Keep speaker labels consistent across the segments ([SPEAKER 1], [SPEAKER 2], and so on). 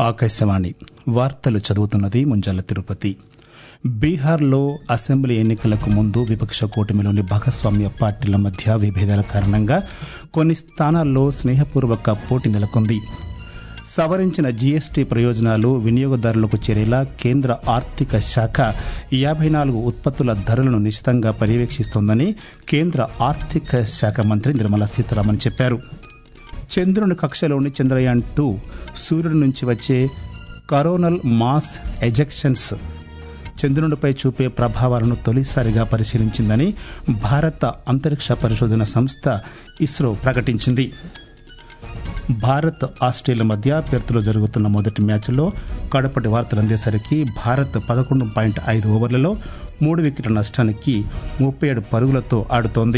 [SPEAKER 1] ఆకాశవాణి వార్తలు చదువుతున్నది ముంజాల తిరుపతి బీహార్లో అసెంబ్లీ ఎన్నికలకు ముందు విపక్ష కూటమిలోని భాగస్వామ్య పార్టీల మధ్య విభేదాల కారణంగా కొన్ని స్థానాల్లో స్నేహపూర్వక పోటీ నెలకొంది సవరించిన జీఎస్టీ ప్రయోజనాలు వినియోగదారులకు చేరేలా కేంద్ర ఆర్థిక శాఖ యాభై నాలుగు ఉత్పత్తుల ధరలను నిశితంగా పర్యవేక్షిస్తోందని కేంద్ర ఆర్థిక శాఖ మంత్రి నిర్మలా సీతారామన్ చెప్పారు చంద్రుని కక్షలోని చంద్రయాన్ టూ సూర్యుడి నుంచి వచ్చే కరోనల్ మాస్ ఎజెక్షన్స్ చంద్రునిపై చూపే ప్రభావాలను తొలిసారిగా పరిశీలించిందని భారత అంతరిక్ష పరిశోధన సంస్థ ఇస్రో ప్రకటించింది భారత్ ఆస్ట్రేలియా మధ్య పెర్త్లో జరుగుతున్న మొదటి మ్యాచ్లో కడపటి వార్తలు అందేసరికి భారత్ పదకొండు పాయింట్ ఐదు ఓవర్లలో మూడు వికెట్ల నష్టానికి ముప్పై ఏడు పరుగులతో ఆడుతోంది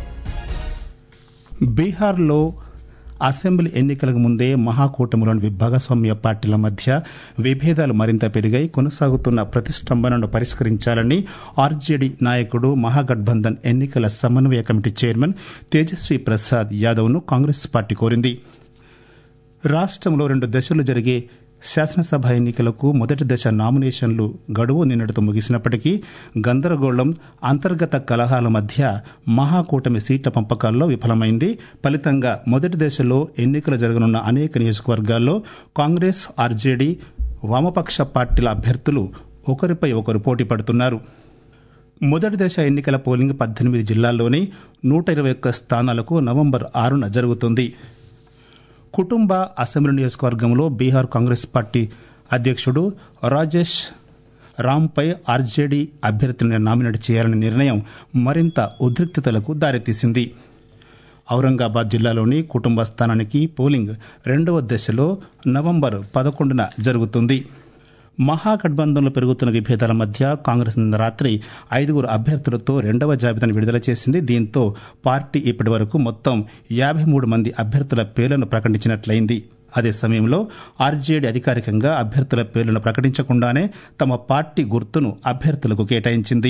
[SPEAKER 1] బీహార్లో అసెంబ్లీ ఎన్నికలకు ముందే మహాకూటమిలోని భాగస్వామ్య పార్టీల మధ్య విభేదాలు మరింత పెరిగాయి కొనసాగుతున్న ప్రతిష్టంభనను పరిష్కరించాలని ఆర్జేడీ నాయకుడు మహాగఠబంధన్ ఎన్నికల సమన్వయ కమిటీ చైర్మన్ తేజస్వి ప్రసాద్ యాదవ్ను కాంగ్రెస్ పార్టీ కోరింది రాష్ట్రంలో రెండు దశలు జరిగే శాసనసభ ఎన్నికలకు మొదటి దశ నామినేషన్లు గడువు నిన్నటితో ముగిసినప్పటికీ గందరగోళం అంతర్గత కలహాల మధ్య మహాకూటమి సీట్ల పంపకాల్లో విఫలమైంది ఫలితంగా మొదటి దశలో ఎన్నికలు జరగనున్న అనేక నియోజకవర్గాల్లో కాంగ్రెస్ ఆర్జేడీ వామపక్ష పార్టీల అభ్యర్థులు ఒకరిపై ఒకరు పోటీ పడుతున్నారు మొదటి దశ ఎన్నికల పోలింగ్ పద్దెనిమిది జిల్లాల్లోని నూట ఇరవై ఒక్క స్థానాలకు నవంబర్ ఆరున జరుగుతుంది కుటుంబ అసెంబ్లీ నియోజకవర్గంలో బీహార్ కాంగ్రెస్ పార్టీ అధ్యక్షుడు రాజేష్ రాంపై ఆర్జేడీ అభ్యర్థిని నామినేట్ చేయాలనే నిర్ణయం మరింత ఉద్రిక్తతలకు దారితీసింది ఔరంగాబాద్ జిల్లాలోని కుటుంబ స్థానానికి పోలింగ్ రెండవ దశలో నవంబర్ పదకొండున జరుగుతుంది మహాగఠబంధంలో పెరుగుతున్న విభేదాల మధ్య కాంగ్రెస్ నిన్న రాత్రి ఐదుగురు అభ్యర్థులతో రెండవ జాబితాను విడుదల చేసింది దీంతో పార్టీ ఇప్పటి వరకు మొత్తం యాభై మూడు మంది అభ్యర్థుల పేర్లను ప్రకటించినట్లయింది అదే సమయంలో ఆర్జేడీ అధికారికంగా అభ్యర్థుల పేర్లను ప్రకటించకుండానే తమ పార్టీ గుర్తును అభ్యర్థులకు కేటాయించింది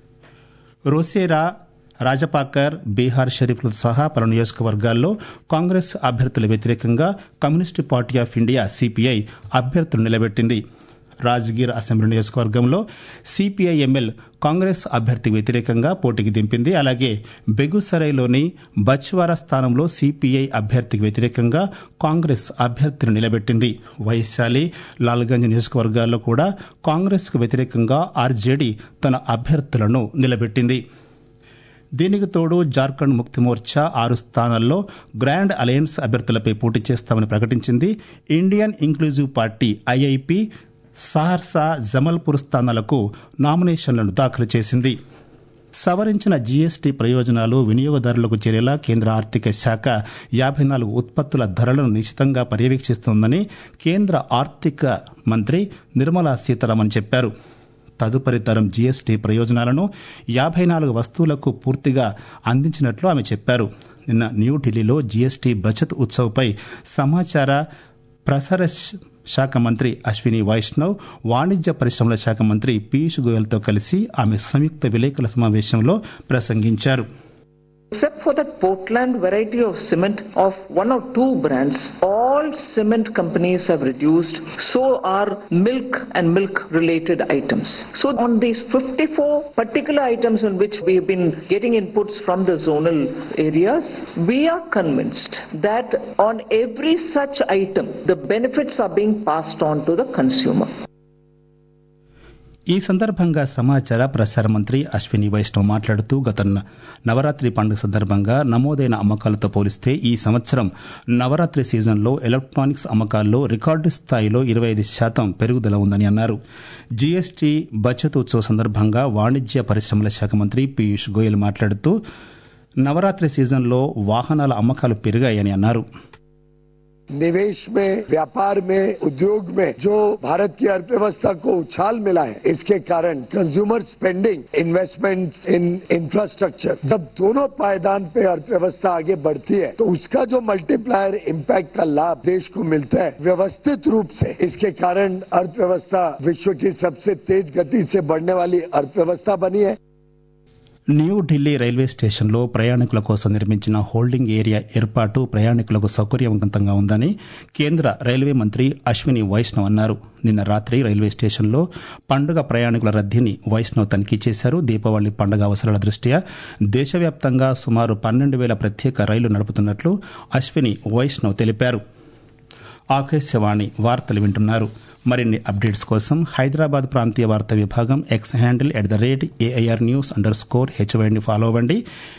[SPEAKER 1] రోసేరా రాజపాకర్ బీహార్ షరీఫ్లతో సహా పలు నియోజకవర్గాల్లో కాంగ్రెస్ అభ్యర్థుల వ్యతిరేకంగా communist party of India CPI అభ్యర్థులు నిలబెట్టింది రాజ్గిర్ అసెంబ్లీ నియోజకవర్గంలో సిపిఐ ఎంఎల్ కాంగ్రెస్ అభ్యర్థి వ్యతిరేకంగా పోటీకి దింపింది అలాగే బెగుసరైలోని బచ్వారా స్థానంలో సిపిఐ అభ్యర్థికి వ్యతిరేకంగా కాంగ్రెస్ అభ్యర్థిని నిలబెట్టింది వైశాలి లాల్గంజ్ నియోజకవర్గాల్లో కూడా కాంగ్రెస్కు వ్యతిరేకంగా ఆర్జేడీ తన అభ్యర్థులను నిలబెట్టింది దీనికి తోడు జార్ఖండ్ ముక్తి మోర్చా ఆరు స్థానాల్లో గ్రాండ్ అలయన్స్ అభ్యర్థులపై పోటీ చేస్తామని ప్రకటించింది Indian inclusive party IIP Saharsa Jamalpur స్థానాలకు నామినేషన్లను దాఖలు చేసింది సవరించిన జీఎస్టీ ప్రయోజనాలు వినియోగదారులకు చేరేలా కేంద్ర ఆర్థిక శాఖ యాభై నాలుగు ఉత్పత్తుల ధరలను నిశితంగా పర్యవేక్షిస్తోందని కేంద్ర ఆర్థిక మంత్రి నిర్మలా సీతారామన్ చెప్పారు తదుపరి తరం జీఎస్టీ ప్రయోజనాలను యాభై నాలుగు వస్తువులకు పూర్తిగా అందించినట్లు ఆమె చెప్పారు నిన్న న్యూఢిల్లీలో జీఎస్టీ బచత్ ఉత్సవ్పై సమాచార ప్రసార శాఖ మంత్రి అశ్విని వైష్ణవ్ వాణిజ్య పరిశ్రమల శాఖ మంత్రి పీయూష్ గోయల్తో కలిసి ఆమె సంయుక్త విలేకరుల సమావేశంలో ప్రసంగించారు
[SPEAKER 2] Except for that Portland variety of cement of one or two brands, all cement companies have reduced. So are milk and milk related items. So on these 54 particular items on which we have been getting inputs from the zonal areas, we are convinced that on every such item, the benefits are being passed on to the consumer.
[SPEAKER 1] ఈ సందర్భంగా సమాచార ప్రసార మంత్రి అశ్విని వైష్ణవ్ మాట్లాడుతూ గత నవరాత్రి పండుగ సందర్భంగా నమోదైన అమ్మకాలతో పోలిస్తే ఈ సంవత్సరం నవరాత్రి సీజన్లో ఎలక్ట్రానిక్స్ అమ్మకాల్లో రికార్డు స్థాయిలో ఇరవై ఐదు శాతం పెరుగుదల ఉందని అన్నారు జీఎస్టీ బచత్ ఉత్సవ సందర్భంగా వాణిజ్య పరిశ్రమల శాఖ మంత్రి పీయూష్ గోయల్ మాట్లాడుతూ నవరాత్రి సీజన్లో వాహనాల అమ్మకాలు పెరిగాయని అన్నారు
[SPEAKER 3] निवेश में व्यापार में उद्योग में जो भारत की अर्थव्यवस्था को उछाल मिला है इसके कारण consumer spending investment in infrastructure जब दोनों पायदान पे अर्थव्यवस्था आगे बढ़ती है तो उसका जो मल्टीप्लायर इम्पैक्ट का लाभ देश को मिलता है व्यवस्थित रूप से इसके कारण अर्थव्यवस्था विश्व की सबसे तेज गति से बढ़ने वाली अर्थव्यवस्था बनी है
[SPEAKER 1] న్యూఢిల్లీ రైల్వే స్టేషన్లో ప్రయాణికుల కోసం నిర్మించిన హోల్డింగ్ ఏరియా ఏర్పాటు ప్రయాణికులకు సౌకర్యవంతంగా ఉందని కేంద్ర రైల్వే మంత్రి అశ్విని వైష్ణవ్ అన్నారు నిన్న రాత్రి రైల్వే స్టేషన్లో పండుగ ప్రయాణికుల రద్దీని వైష్ణవ్ తనిఖీ చేశారు దీపావళి పండుగ అవసరాల దృష్ట్యా దేశవ్యాప్తంగా సుమారు పన్నెండు వేల ప్రత్యేక రైళ్లు నడుపుతున్నట్లు అశ్విని వైష్ణవ్ తెలిపారు ఆకాశవాణి వార్తలు వింటున్నారు మరిన్ని అప్డేట్స్ కోసం హైదరాబాద్ ప్రాంతీయ వార్తా విభాగం X handle at the rate AIR news underscore స్కోర్ హెచ్వైని ఫాలో అవ్వండి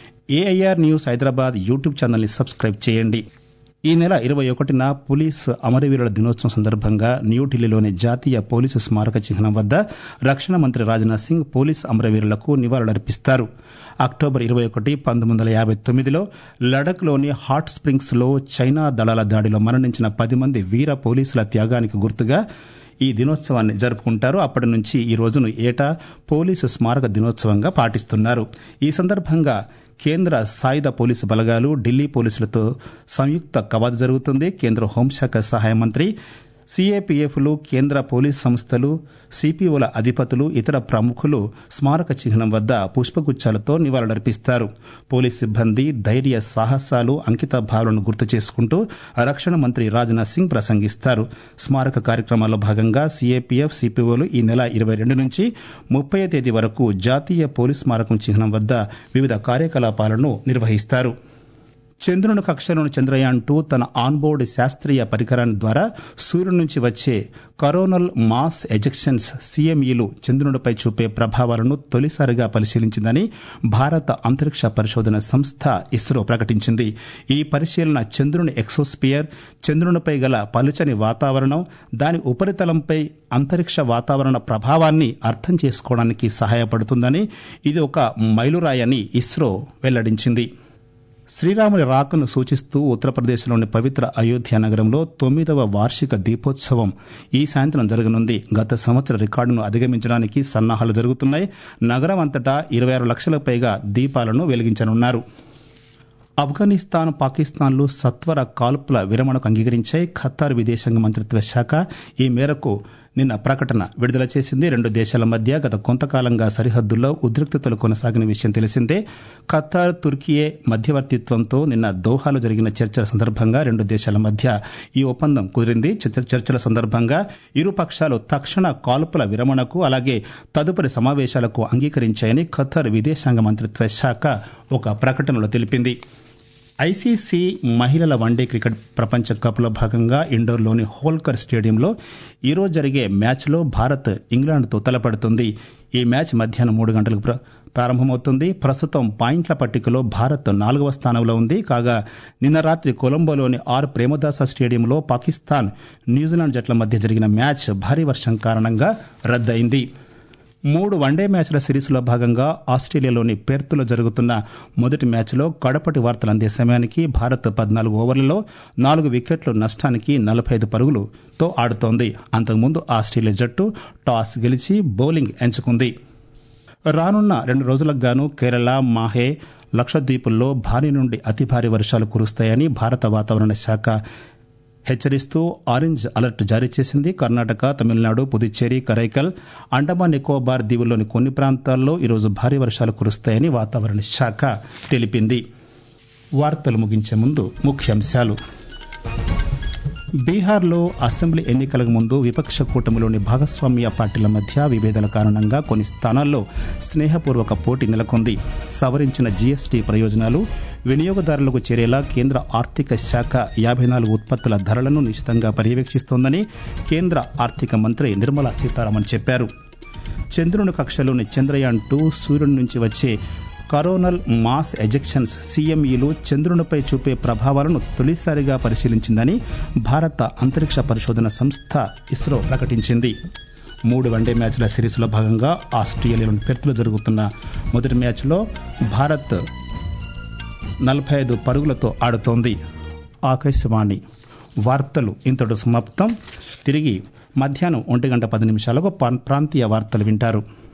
[SPEAKER 1] ఏఐఆర్ న్యూస్ హైదరాబాద్ యూట్యూబ్ ఛానల్ని సబ్స్క్రైబ్ చేయండి ఈ నెల ఇరవై ఒకటిన పోలీస్ అమరవీరుల దినోత్సవం సందర్భంగా న్యూఢిల్లీలోని జాతీయ పోలీసు స్మారక చిహ్నం వద్ద రక్షణ మంత్రి రాజ్నాథ్ సింగ్ పోలీస్ అమరవీరులకు నివాళులర్పిస్తారు అక్టోబర్ ఇరవై ఒకటి పంతొమ్మిది వందల యాభై తొమ్మిదిలో లడఖ్లోని హాట్ స్ప్రింగ్స్లో చైనా దళాల దాడిలో మరణించిన పది మంది వీర పోలీసుల త్యాగానికి గుర్తుగా ఈ దినోత్సవాన్ని జరుపుకుంటారు అప్పటి నుంచి ఈ రోజును ఏటా పోలీసు స్మారక దినోత్సవంగా పాటిస్తున్నారు ఈ సందర్భంగా కేంద్ర సాయుధ పోలీసు బలగాలు ఢిల్లీ పోలీసులతో సంయుక్త కవాతు జరుగుతుంది కేంద్ర హోంశాఖ సహాయ మంత్రి సీఏపీఎఫ్లు కేంద్ర పోలీస్ సంస్థలు సిపిఓల అధిపతులు ఇతర ప్రముఖులు స్మారక చిహ్నం వద్ద పుష్పగుచ్చాలతో నివాళులర్పిస్తారు పోలీస్ సిబ్బంది ధైర్య సాహసాలు అంకిత భావాలను గుర్తు చేసుకుంటూ రక్షణ మంత్రి రాజ్నాథ్ సింగ్ ప్రసంగిస్తారు స్మారక కార్యక్రమాల్లో భాగంగా సీఏపీఎఫ్ సిపిఓలు ఈ నెల ఇరవై రెండు నుంచి ముప్పై తేదీ వరకు జాతీయ పోలీస్ స్మారకం చిహ్నం వద్ద వివిధ కార్యకలాపాలను నిర్వహిస్తారు చంద్రుని కక్షలోని చంద్రయాన్ టూ తన ఆన్బోర్డ్ శాస్త్రీయ పరికరాన్ని ద్వారా సూర్యుడి నుంచి వచ్చే కరోనల్ మాస్ ఎజెక్షన్స్ సీఎంఈలు చంద్రునిపై చూపే ప్రభావాలను తొలిసారిగా పరిశీలించిందని భారత అంతరిక్ష పరిశోధన సంస్థ ఇస్రో ప్రకటించింది ఈ పరిశీలన చంద్రుని ఎక్సోస్పియర్ చంద్రునిపై గల పలుచని వాతావరణం దాని ఉపరితలంపై అంతరిక్ష వాతావరణ ప్రభావాన్ని అర్థం చేసుకోవడానికి సహాయపడుతుందని ఇది ఒక మైలురాయని ఇస్రో వెల్లడించింది శ్రీరాముని రాకను సూచిస్తూ ఉత్తరప్రదేశ్లోని పవిత్ర అయోధ్య నగరంలో తొమ్మిదవ వార్షిక దీపోత్సవం ఈ సాయంత్రం జరగనుంది గత సంవత్సర రికార్డును అధిగమించడానికి సన్నాహాలు జరుగుతున్నాయి నగరం అంతటా ఇరవై ఆరు లక్షలకు పైగా దీపాలను వెలిగించనున్నారు ఆఫ్ఘనిస్తాన్ పాకిస్తాన్లు సత్వర కాల్పుల విరమణకు అంగీకరించాయి ఖతార్ విదేశాంగ మంత్రిత్వ శాఖ ఈ మేరకు నిన్న ప్రకటన విడుదల చేసింది రెండు దేశాల మధ్య గత కొంతకాలంగా సరిహద్దుల్లో ఉద్రిక్తతలు కొనసాగిన విషయం తెలిసిందే ఖతార్ తుర్కియే మధ్యవర్తిత్వంతో నిన్న దోహాలో జరిగిన చర్చల సందర్భంగా రెండు దేశాల మధ్య ఈ ఒప్పందం కుదిరింది చర్చల సందర్భంగా ఇరు పక్షాలు తక్షణ కాల్పుల విరమణకు అలాగే తదుపరి సమావేశాలకు అంగీకరించాయని ఖతార్ విదేశాంగ మంత్రిత్వ శాఖ ఒక ప్రకటనలో తెలిపింది ఐసీసీ మహిళల వన్డే క్రికెట్ ప్రపంచ కప్లో భాగంగా ఇండోర్లోని హోల్కర్ స్టేడియంలో ఈరోజు జరిగే మ్యాచ్లో భారత్ ఇంగ్లాండ్తో తలపడుతుంది ఈ మ్యాచ్ మధ్యాహ్నం మూడు గంటలకు ప్రారంభమవుతుంది ప్రస్తుతం పాయింట్ల పట్టికలో భారత్ నాలుగవ స్థానంలో ఉంది కాగా నిన్న రాత్రి కొలంబోలోని ఆర్ ప్రేమదాస స్టేడియంలో పాకిస్తాన్ న్యూజిలాండ్ జట్ల మధ్య జరిగిన మ్యాచ్ భారీ వర్షం కారణంగా రద్దయింది మూడు వన్డే మ్యాచ్ల సిరీస్లో భాగంగా ఆస్ట్రేలియాలోని పెర్త్లో జరుగుతున్న మొదటి మ్యాచ్లో కడపటి వార్తలు అందే సమయానికి భారత్ పద్నాలుగు ఓవర్లలో నాలుగు వికెట్ల నష్టానికి నలభై ఐదు పరుగులతో ఆడుతోంది అంతకుముందు ఆస్ట్రేలియా జట్టు టాస్ గెలిచి బౌలింగ్ ఎంచుకుంది రానున్న రెండు రోజులకు గాను కేరళ మాహే లక్షద్వీపుల్లో భారీ నుండి అతి భారీ వర్షాలు కురుస్తాయని భారత వాతావరణ శాఖ హెచ్చరిస్తూ ఆరెంజ్ అలర్ట్ జారీ చేసింది కర్ణాటక తమిళనాడు పుదుచ్చేరి కరైకల్ అండమాన్ నికోబార్ దీవుల్లోని కొన్ని ప్రాంతాల్లో ఈరోజు భారీ వర్షాలు కురుస్తాయని వాతావరణ శాఖ తెలిపింది వార్తలు ముగించే ముందు ముఖ్యాంశాలు బీహార్లో అసెంబ్లీ ఎన్నికలకు ముందు విపక్ష కూటమిలోని భాగస్వామ్య పార్టీల మధ్య విభేదాల కారణంగా కొన్ని స్థానాల్లో స్నేహపూర్వక పోటీ నెలకొంది సవరించిన జీఎస్టీ ప్రయోజనాలు వినియోగదారులకు చేరేలా కేంద్ర ఆర్థిక శాఖ యాభై నాలుగు ఉత్పత్తుల ధరలను నిశితంగా పర్యవేక్షిస్తోందని కేంద్ర ఆర్థిక మంత్రి నిర్మలా సీతారామన్ చెప్పారు చంద్రుని కక్షలోని చంద్రయాన్ టూ సూర్యుడి నుంచి వచ్చే కరోనల్ మాస్ ఎజెక్షన్స్ సీఎంఈలు చంద్రునిపై చూపే ప్రభావాలను తొలిసారిగా పరిశీలించిందని భారత అంతరిక్ష పరిశోధన సంస్థ ఇస్రో ప్రకటించింది మూడు వన్డే మ్యాచ్ల సిరీస్లో భాగంగా ఆస్ట్రేలియాలోని పెర్త్లో జరుగుతున్న మొదటి మ్యాచ్లో భారత్ నలభై ఐదు పరుగులతో ఆడుతోంది ఆకాశవాణి వార్తలు ఇంతటి సమాప్తం తిరిగి మధ్యాహ్నం ఒంటి గంట పది నిమిషాలకు ప్రాంతీయ వార్తలు వింటారు